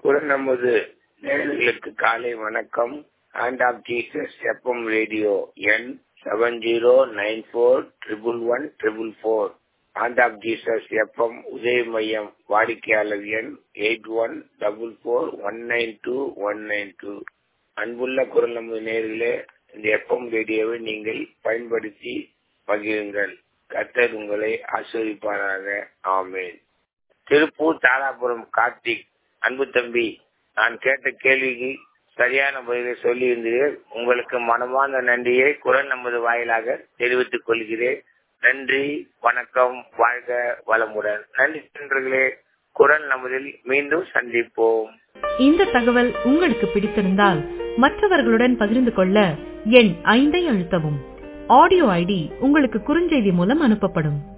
குரல் நமது நேர்களுக்கு காலை வணக்கம் hand of Jesus FM radio எண் seven zero nine four triple one triple four hand of Jesus FM உதய மையம் வாடிக்கையாளர் எண் eight one double four one nine two one nine two அன்புள்ள குரல் நமது நேர்களே இந்த எஃப்எம் ரேடியோவை நீங்கள் பயன்படுத்தி பகிருங்கள் கத்தர் உங்களை ஆசிரியப்பாராக ஆமேன் திருப்பூர் தாராபுரம் கார்த்திக் அன்பு தம்பி நான் கேட்ட கேள்விக்கு சரியான பதிலை சொல்லி இருந்தீர்கள் உங்களுக்கு மனமார்ந்த நன்றியை குரல் நமது வாயிலாக தெரிவித்துக் கொள்கிறேன் நன்றி வணக்கம் வாழ்க வளமுடன் நன்றி நண்பர்களே குரல் நமதில் மீண்டும் சந்திப்போம் இந்த தகவல் உங்களுக்கு பிடித்திருந்தால் மற்றவர்களுடன் பகிர்ந்து கொள்ள எண் ஐந்தை அழுத்தவும் ஆடியோ ஐடி உங்களுக்கு குறுஞ்செய்தி மூலம் அனுப்பப்படும்